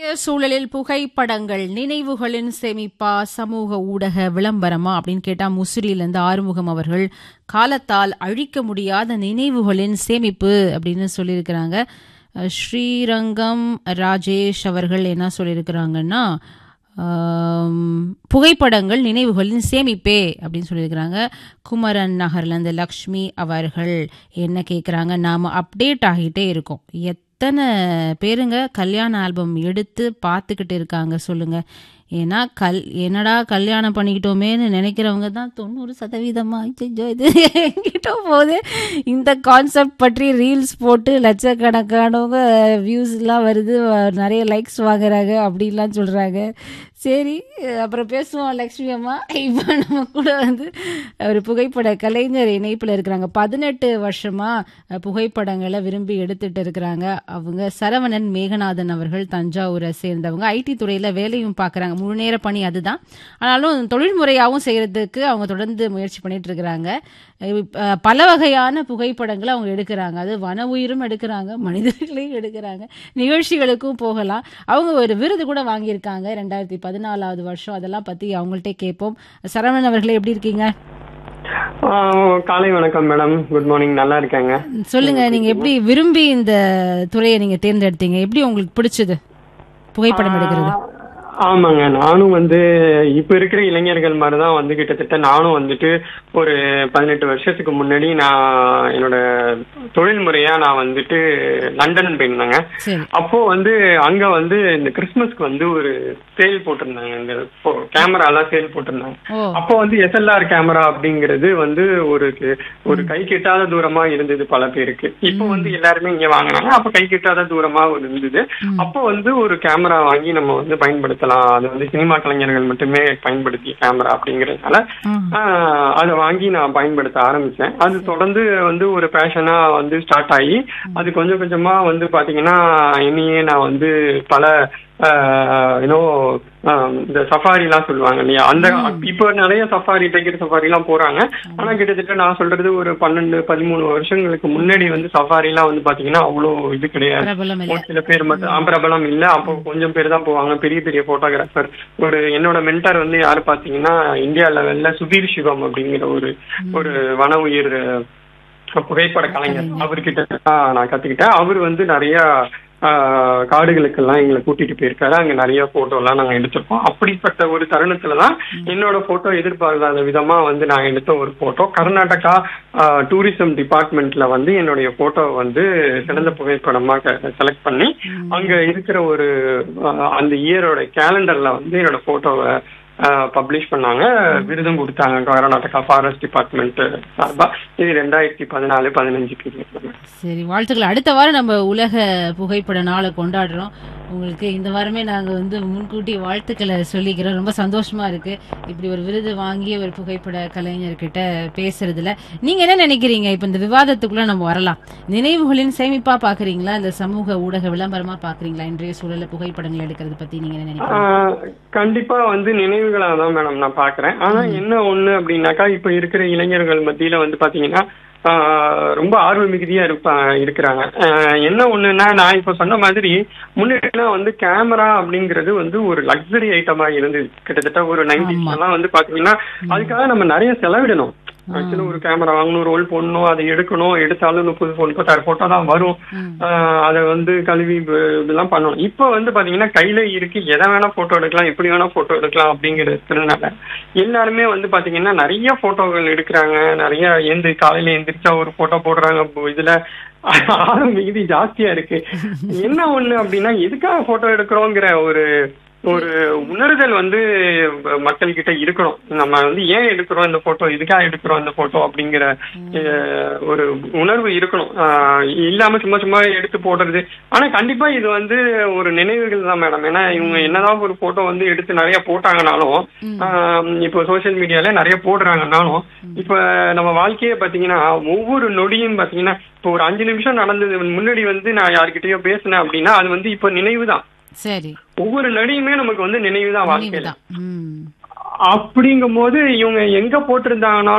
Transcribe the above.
சூழலில் புகைப்படங்கள் நினைவுகளின் சேமிப்பா சமூக ஊடக விளம்பரமா அப்படின்னு கேட்டா முசிறியிலிருந்து ஆறுமுகம் அவர்கள் காலத்தால் அழிக்க முடியாத நினைவுகளின் சேமிப்பு அப்படின்னு சொல்லியிருக்கிறாங்க அஹ் ஸ்ரீரங்கம் ராஜேஷ் அவர்கள் என்ன சொல்லியிருக்கிறாங்கன்னா ஆம், புகைப்படங்கள் நினைவுகளின் சேமிப்பே அப்படின்னு சொல்லியிருக்கிறாங்க குமரன் நகர்லேருந்து லக்ஷ்மி அவர்கள் என்ன கேட்குறாங்க நாம் அப்டேட் ஆகிட்டே இருக்கோம் எத்தனை பேருங்க கல்யாண ஆல்பம் எடுத்து பார்த்துக்கிட்டு இருக்காங்க சொல்லுங்க ஏன்னா கல் என்னடா கல்யாணம் பண்ணிக்கிட்டோமேன்னு நினைக்கிறவங்க தான் தொண்ணூறு சதவீதமா ஐயோ இது எங்கிட்ட போகுது இந்த கான்செப்ட் பற்றி ரீல்ஸ் போட்டு லட்சக்கணக்கானவங்க வியூஸ்லாம் வருது வ- நிறைய லைக்ஸ் வாங்குறாங்க அப்படின்லாம் சொல்கிறாங்க சரி அப்புறம் பேசுவோம் லக்ஷ்மி அம்மா இப்போ நம்ம கூட வந்து ஒரு புகைப்பட கலைஞர் இணைப்பில் இருக்கிறாங்க பதினெட்டு வருஷமா அஹ், புகைப்படங்களை விரும்பி எடுத்துட்டு இருக்கிறாங்க அவங்க சரவணன் மேகநாதன் அவர்கள் தஞ்சாவூரை சேர்ந்தவங்க ஐடி துறையில் வேலையும் பார்க்குறாங்க முழு நேர பணி அதுதான் ஆனாலும் தொழில்முறையாகவும் செய்கிறதுக்கு அவங்க தொடர்ந்து முயற்சி பண்ணிட்டு இருக்கிறாங்க அஹ், பல வகையான புகைப்படங்களை அவங்க எடுக்கிறாங்க அது வன உயிரும் எடுக்கிறாங்க மனிதர்களையும் எடுக்கிறாங்க நிகழ்ச்சிகளுக்கும் போகலாம் அவங்க ஒரு விருது கூட வாங்கியிருக்காங்க ரெண்டாயிரத்தி பதினாலாவது வருஷம் அதெல்லாம் பற்றி அவங்கள்ட்ட கேட்போம் சரவணன் அவர்களே எப்படி இருக்கீங்க ஆ, காலை வணக்கம் மேடம் குட் மார்னிங் நல்லா இருக்காங்க சொல்லுங்க நீங்க எப்படி விரும்பி இந்த துறையை நீங்க தேர்ந்தெடுத்தீங்க எப்படி உங்களுக்கு பிடிச்சது புகைப்படம் எடுக்கிறது ஆமாங்க நானும் வந்து இப்ப இருக்கிற இளைஞர்கள் மாதிரி தான் வந்து கிட்டத்தட்ட நானும் வந்துட்டு ஒரு பதினெட்டு வருஷத்துக்கு முன்னாடி நான் என்னோட தொழில் முறையா நான் வந்துட்டு லண்டன் போயிருந்தேங்க சரி அப்போ வந்து அங்க வந்து இந்த கிறிஸ்மஸ்க்கு வந்து ஒரு சேல் போட்டிருந்தாங்க இந்த கேமரா எல்லாம் சேல் போட்டிருந்தாங்க ஓ அப்போ வந்து எஸ்எல்ஆர் கேமரா அப்படிங்கிறது வந்து ஒரு ஒரு கை கெட்டாத தூரமா இருந்தது பல பேருக்கு இப்போ வந்து எல்லாருமே இங்க வாங்கினாங்க அப்ப கை கெட்டாத தூரமா ஒரு இருந்தது அப்போ வந்து ஒரு கேமரா வாங்கி நம்ம வந்து பயன்படுத்தலாம் அது வந்து சினிமா கலைஞர்கள் மட்டுமே பயன்படுத்திய கேமரா அப்படிங்கறதுனால ம். ஆஹ், அதை வாங்கி நான் பயன்படுத்த ஆரம்பிச்சேன் அது தொடர்ந்து வந்து ஒரு பேஷனா வந்து ஸ்டார்ட் ஆகி அது கொஞ்சம் கொஞ்சமா வந்து பாத்தீங்கன்னா என்னையே நான் வந்து பல யூனோ இந்த சஃபாரி எல்லாம் சொல்லுவாங்க இல்லையா அந்த இப்போ நிறைய சஃபாரி டைகர் சஃபாரி எல்லாம் போறாங்க ஆனா கிட்டத்தட்ட நான் சொல்றது ஒரு பன்னெண்டு பதிமூணு வருஷங்களுக்கு முன்னாடி வந்து சஃபாரி எல்லாம் வந்து பாத்தீங்கன்னா அவ்வளோ இது கிடையாது பிரபலம் இல்ல ஒரு சில பேர் மட்டும் ஆ, பிரபலம் இல்ல அப்போ கொஞ்சம் பேர் தான் போவாங்க பெரிய பெரிய போட்டோகிராஃபர் ஒரு என்னோட மென்டார் வந்து யாரு பாத்தீங்கன்னா இந்தியா லெவல்ல சுதீர் சிவம் அப்படிங்கிற ஒரு ஒரு வன உயிர் அஹ், புகைப்பட கலைஞர் அவர்கிட்ட தான் நான் கத்துக்கிட்டேன் அவர் வந்து நிறைய ஆஹ், காடுகளுக்கெல்லாம் எங்களை கூட்டிட்டு போயிருக்காரு அங்க நிறைய போட்டோ எல்லாம் நாங்க எடுத்திருக்கோம் அப்படிப்பட்ட ஒரு தருணத்துலதான் என்னோட போட்டோ எதிர்பார்க்காத விதமா வந்து நான் எடுத்த ஒரு போட்டோ கர்நாடகா டூரிசம் டிபார்ட்மெண்ட்ல வந்து என்னுடைய போட்டோ வந்து சிறந்த புகைப்படமா செலக்ட் பண்ணி அங்க இருக்கிற ஒரு ஆஹ், அந்த இயரோட கேலண்டர்ல வந்து என்னோட போட்டோவை பப்ளிஷ் பண்ணாங்க விருதும் கொடுத்தாங்க கர்நாடகா ஃபாரஸ்ட் டிபார்ட்மெண்ட் சார்பா இது ரெண்டாயிரத்தி பதினாலு பதினஞ்சு பீரியட் சரி வாழ்த்துக்கள் அடுத்த வாரம் நம்ம உலக புகைப்பட நாளை கொண்டாடுறோம் உங்களுக்கு இந்த வாரமே நாங்க வந்து முன்கூட்டி வாழ்த்துக்களை சொல்லிக்கிறோம் ரொம்ப சந்தோஷமா இருக்கு இப்படி ஒரு விருது வாங்கிய ஒரு புகைப்பட கலைஞர்கிட்ட பேசுறதுல நீங்க என்ன நினைக்கிறீங்க இப்ப இந்த விவாதத்துக்குள்ள நம்ம வரலாம் நினைவுகளின் சேமிப்பா பாக்குறீங்களா இல்ல சமூக ஊடக விளம்பரமா பாக்குறீங்களா இன்றைய சூழல்ல புகைப்படங்கள் எடுக்கிறது பத்தி நீங்க என்ன நினைக்கிறீங்க ஆஹ் கண்டிப்பா வந்து நினைவுகளா தான் மேடம் நான் பாக்குறேன் ஆனா என்ன ஒண்ணு அப்படின்னாக்கா இப்ப இருக்கிற இளைஞர்கள் மத்தியில வந்து பாத்தீங்கன்னா ஆஹ் ரொம்ப ஆர்வ மிகுதியா இருப்பா இருக்கிறாங்க ஆஹ் என்ன ஒண்ணுன்னா நான் இப்ப சொன்ன மாதிரி முன்னாடிலாம் வந்து கேமரா அப்படிங்கிறது வந்து ஒரு லக்ஸரி ஐட்டமா இருந்தது கிட்டத்தட்ட ஒரு நைன்டிஸ் எல்லாம் வந்து பாத்தீங்கன்னா அதுக்காக நம்ம நிறைய செலவிடணும் ஆக்சுவலா ஒரு கேமரா வாங்கணும் ரோல் போடணும் அதை எடுக்கணும் எடுத்தாலும் முப்பது முப்பத்தாறு போட்டோ தான் வரும் ஆஹ் அதை வந்து கழுவி வ- இதெல்லாம் பண்ணணும் இப்போ வந்து பாத்தீங்கன்னா கையில இருக்கு எதை வேணா போட்டோ எடுக்கலாம் எப்படி வேணா போட்டோ எடுக்கலாம் அப்படிங்கிறதுனால எல்லாருமே வந்து பாத்தீங்கன்னா நிறைய போட்டோகள் எடுக்கிறாங்க நிறைய எந்த காலையில எந்திரிச்சா ஒரு போட்டோ போடுறாங்க இப்போ இதுல ஆர்வம் மிகுதி ஜாஸ்தியா இருக்கு என்ன ஒண்ணு அப்படின்னா எதுக்காக போட்டோ எடுக்கிறோங்கிற ஒரு ஒரு உணர்தல் வந்து மக்கள் கிட்ட இருக்கணும் நம்ம வந்து ஏன் எடுக்கிறோம் இந்த போட்டோ இதுக்காக எடுக்கிறோம் இந்த போட்டோ அப்படிங்கிற அஹ், ஒரு உணர்வு இருக்கணும் ஆஹ், இல்லாம சும்மா சும்மா எடுத்து போடுறது ஆனா கண்டிப்பா இது வந்து ஒரு நினைவுகள் தான் மேடம் ஏன்னா இவங்க என்னதான் ஒரு போட்டோ வந்து எடுத்து நிறைய போட்டாங்கனாலும் ஆஹ், இப்போ சோசியல் மீடியால நிறைய போடுறாங்கனாலும் இப்ப நம்ம வாழ்க்கையை பாத்தீங்கன்னா ஒவ்வொரு நொடியும் பாத்தீங்கன்னா இப்போ ஒரு அஞ்சு நிமிஷம் நடந்தது முன்னாடி வந்து நான் யார்கிட்டயோ பேசினேன் அப்படின்னா அது வந்து இப்போ நினைவு தான் சரி ஒவ்வொரு நடியுமே நமக்கு வந்து நினைவு தான் வாழ்க்கையில நினைவுதான் ம் அப்படிங்கும் போது இவங்க எங்க போட்டிருந்தாங்கன்னா